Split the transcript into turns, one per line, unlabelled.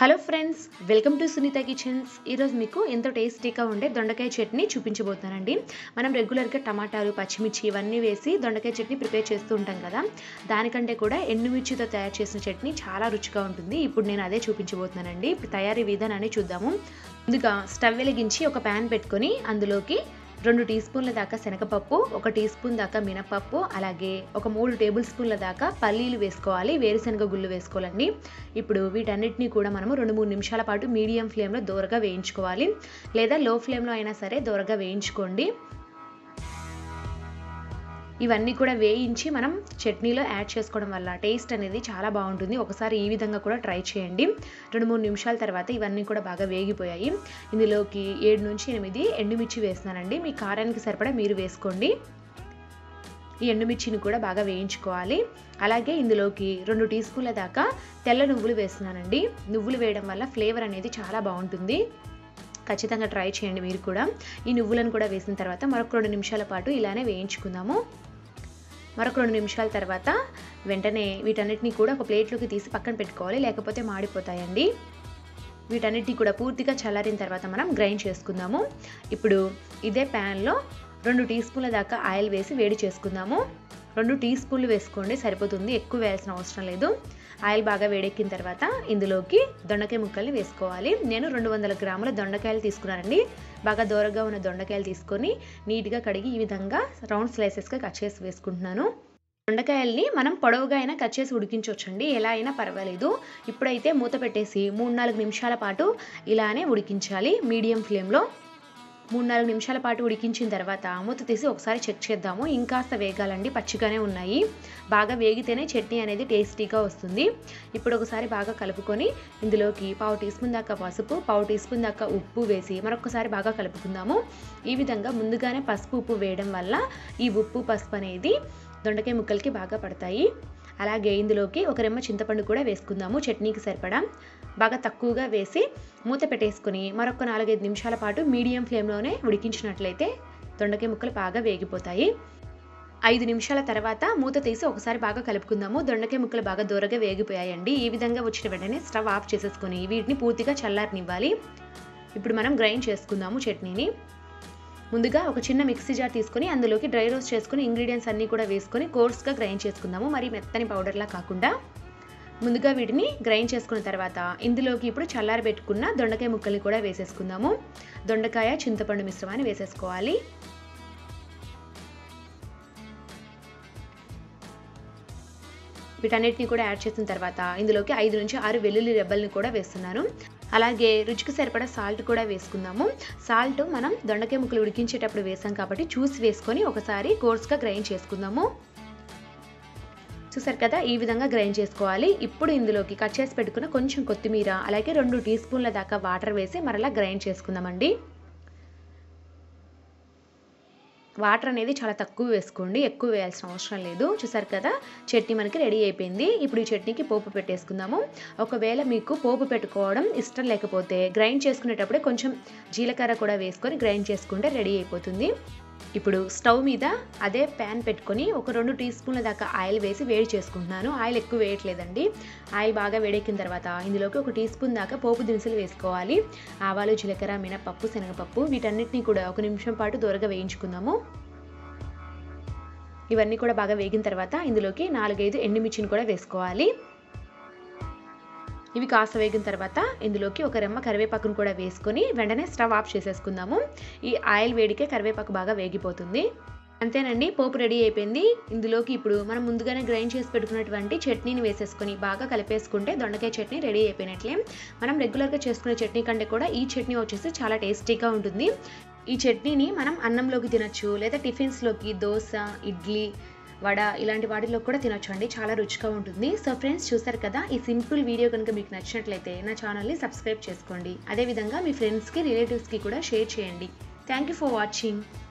hello friends welcome to Sunitha kitchens ఈరోజు మీకు ఎంతో టేస్టీగా ఉండే దొండకాయ చట్నీ చూపించబోతున్నానండి మనం రెగ్యులర్గా టమాటాలు పచ్చిమిర్చి ఇవన్నీ వేసి దొండకాయ చట్నీ ప్రిపేర్ చేస్తూ ఉంటాం కదా దానికంటే కూడా ఎండుమిర్చితో తయారు చేసిన చట్నీ చాలా రుచిగా ఉంటుంది ఇప్పుడు నేను అదే చూపించబోతున్నానండి ఇప్పుడు తయారీ విధానాన్ని చూద్దాము ముందుగా స్టవ్ వెలిగించి ఒక ప్యాన్ పెట్టుకొని అందులోకి రెండు టీ స్పూన్ల దాకా శనగపప్పు ఒక టీ స్పూన్ దాకా మినపప్పు అలాగే ఒక మూడు టేబుల్ స్పూన్ల దాకా పల్లీలు వేసుకోవాలి వేరుశనగ గుళ్ళు వేసుకోవాలండి ఇప్పుడు వీటన్నిటిని కూడా మనము రెండు మూడు నిమిషాల పాటు మీడియం ఫ్లేమ్లో దోరగా వేయించుకోవాలి లేదా లో ఫ్లేమ్లో అయినా సరే దోరగా వేయించుకోండి ఇవన్నీ కూడా వేయించి మనం చట్నీలో యాడ్ చేసుకోవడం వల్ల టేస్ట్ అనేది చాలా బాగుంటుంది ఒకసారి ఈ విధంగా కూడా ట్రై చేయండి రెండు మూడు నిమిషాల తర్వాత ఇవన్నీ కూడా బాగా వేగిపోయాయి ఇందులోకి ఏడు నుంచి ఎనిమిది ఎండుమిర్చి వేస్తున్నానండి మీ కారానికి సరిపడా మీరు వేసుకోండి ఈ ఎండుమిర్చిని కూడా బాగా వేయించుకోవాలి అలాగే ఇందులోకి రెండు టీ స్పూన్ల దాకా తెల్ల నువ్వులు వేస్తున్నానండి నువ్వులు వేయడం వల్ల ఫ్లేవర్ అనేది చాలా బాగుంటుంది ఖచ్చితంగా ట్రై చేయండి మీరు కూడా ఈ నువ్వులను కూడా వేసిన తర్వాత మరొక రెండు నిమిషాల పాటు ఇలానే వేయించుకుందాము మరొక రెండు నిమిషాల తర్వాత వెంటనే వీటన్నిటిని కూడా ఒక ప్లేట్లోకి తీసి పక్కన పెట్టుకోవాలి లేకపోతే మాడిపోతాయండి వీటన్నిటిని కూడా పూర్తిగా చల్లారిన తర్వాత మనం గ్రైండ్ చేసుకుందాము ఇప్పుడు ఇదే ప్యాన్లో రెండు టీ స్పూన్ల దాకా ఆయిల్ వేసి వేడి చేసుకుందాము రెండు టీ స్పూన్లు వేసుకోండి సరిపోతుంది ఎక్కువ వేయాల్సిన అవసరం లేదు ఆయిల్ బాగా వేడెక్కిన తర్వాత ఇందులోకి దొండకాయ ముక్కల్ని వేసుకోవాలి నేను రెండు వందల గ్రాముల దొండకాయలు తీసుకున్నానండి బాగా దూరగా ఉన్న దొండకాయలు తీసుకొని నీట్గా కడిగి ఈ విధంగా రౌండ్ స్లైసెస్గా కట్ చేసి వేసుకుంటున్నాను దొండకాయల్ని మనం పొడవుగా అయినా కట్ చేసి ఉడికించవచ్చండి ఎలా అయినా పర్వాలేదు ఇప్పుడైతే మూత పెట్టేసి మూడు నాలుగు నిమిషాల పాటు ఇలానే ఉడికించాలి మీడియం ఫ్లేమ్లో మూడు నాలుగు నిమిషాల పాటు ఉడికించిన తర్వాత మూత తీసి ఒకసారి చెక్ చేద్దాము ఇంకాస్త వేగాలండి పచ్చిగానే ఉన్నాయి బాగా వేగితేనే చట్నీ అనేది టేస్టీగా వస్తుంది ఇప్పుడు ఒకసారి బాగా కలుపుకొని ఇందులోకి పావు టీ స్పూన్ దాకా పసుపు పావు టీ స్పూన్ దాకా ఉప్పు వేసి మరొకసారి బాగా కలుపుకుందాము ఈ విధంగా ముందుగానే పసుపు ఉప్పు వేయడం వల్ల ఈ ఉప్పు పసుపు అనేది దొండకాయ ముక్కలకి బాగా పడతాయి అలాగే ఇందులోకి ఒక రెమ్మ చింతపండు కూడా వేసుకుందాము చట్నీకి సరిపడా బాగా తక్కువగా వేసి మూత పెట్టేసుకుని మరొక నాలుగైదు నిమిషాల పాటు మీడియం ఫ్లేమ్లోనే ఉడికించినట్లయితే దొండకాయ ముక్కలు బాగా వేగిపోతాయి ఐదు నిమిషాల తర్వాత మూత తీసి ఒకసారి బాగా కలుపుకుందాము దొండకాయ ముక్కలు బాగా దూరగా వేగిపోయాయండి ఈ విధంగా వచ్చిన వెంటనే స్టవ్ ఆఫ్ చేసేసుకొని వీటిని పూర్తిగా చల్లారనివ్వాలి ఇప్పుడు మనం గ్రైండ్ చేసుకుందాము చట్నీని ముందుగా ఒక చిన్న మిక్సీ జార్ తీసుకొని అందులోకి డ్రై రోస్ట్ చేసుకుని ఇంగ్రీడియంట్స్ అన్నీ కూడా వేసుకొని కోర్స్గా గ్రైండ్ చేసుకుందాము మరి మెత్తని పౌడర్లా కాకుండా ముందుగా వీటిని గ్రైండ్ చేసుకున్న తర్వాత ఇందులోకి ఇప్పుడు చల్లారి పెట్టుకున్న దొండకాయ ముక్కల్ని కూడా వేసేసుకుందాము దొండకాయ చింతపండు మిశ్రమాన్ని వేసేసుకోవాలి వీటన్నిటిని కూడా యాడ్ చేసిన తర్వాత ఇందులోకి ఐదు నుంచి ఆరు వెల్లుల్లి రెబ్బల్ని కూడా వేస్తున్నాను అలాగే రుచికి సరిపడా సాల్ట్ కూడా వేసుకుందాము సాల్ట్ మనం దొండకాయ ముక్కలు ఉడికించేటప్పుడు వేసాం కాబట్టి చూసి వేసుకొని ఒకసారి కోర్స్గా గ్రైండ్ చేసుకుందాము చూసారు కదా ఈ విధంగా గ్రైండ్ చేసుకోవాలి ఇప్పుడు ఇందులోకి కట్ చేసి పెట్టుకున్న కొంచెం కొత్తిమీర అలాగే రెండు టీ స్పూన్ల దాకా వాటర్ వేసి మరలా గ్రైండ్ చేసుకుందామండి వాటర్ అనేది చాలా తక్కువ వేసుకోండి ఎక్కువ వేయాల్సిన అవసరం లేదు చూసారు కదా చట్నీ మనకి రెడీ అయిపోయింది ఇప్పుడు ఈ చట్నీకి పోపు పెట్టేసుకుందాము ఒకవేళ మీకు పోపు పెట్టుకోవడం ఇష్టం లేకపోతే గ్రైండ్ చేసుకునేటప్పుడే కొంచెం జీలకర్ర కూడా వేసుకొని గ్రైండ్ చేసుకుంటే రెడీ అయిపోతుంది ఇప్పుడు స్టవ్ మీద అదే ప్యాన్ పెట్టుకొని ఒక రెండు టీ స్పూన్ల దాకా ఆయిల్ వేసి వేడి చేసుకుంటున్నాను ఆయిల్ ఎక్కువ వేయట్లేదండి ఆయిల్ బాగా వేడెక్కిన తర్వాత ఇందులోకి ఒక టీ స్పూన్ దాకా పోపు దినుసులు వేసుకోవాలి ఆవాలు జీలకర్ర మినపప్పు శనగపప్పు వీటన్నిటిని కూడా ఒక నిమిషం పాటు దూరగా వేయించుకుందాము ఇవన్నీ కూడా బాగా వేగిన తర్వాత ఇందులోకి నాలుగైదు ఎండుమిర్చిని కూడా వేసుకోవాలి ఇవి కాస్త వేగిన తర్వాత ఇందులోకి ఒక రెమ్మ కరివేపాకును కూడా వేసుకొని వెంటనే స్టవ్ ఆఫ్ చేసేసుకుందాము ఈ ఆయిల్ వేడికే కరివేపాకు బాగా వేగిపోతుంది అంతేనండి పోపు రెడీ అయిపోయింది ఇందులోకి ఇప్పుడు మనం ముందుగానే గ్రైండ్ చేసి పెట్టుకున్నటువంటి చట్నీని వేసేసుకొని బాగా కలిపేసుకుంటే దొండకాయ చట్నీ రెడీ అయిపోయినట్లే మనం రెగ్యులర్గా చేసుకునే చట్నీ కంటే కూడా ఈ చట్నీ వచ్చేసి చాలా టేస్టీగా ఉంటుంది ఈ చట్నీని మనం అన్నంలోకి తినచ్చు లేదా టిఫిన్స్లోకి దోశ ఇడ్లీ వడ ఇలాంటి వాటిలో కూడా తినొచ్చు అండి చాలా రుచిగా ఉంటుంది సో ఫ్రెండ్స్ చూసారు కదా ఈ సింపుల్ వీడియో కనుక మీకు నచ్చినట్లయితే నా ఛానల్ని సబ్స్క్రైబ్ చేసుకోండి అదేవిధంగా మీ ఫ్రెండ్స్కి రిలేటివ్స్కి కూడా షేర్ చేయండి థ్యాంక్ యూ ఫర్ వాచింగ్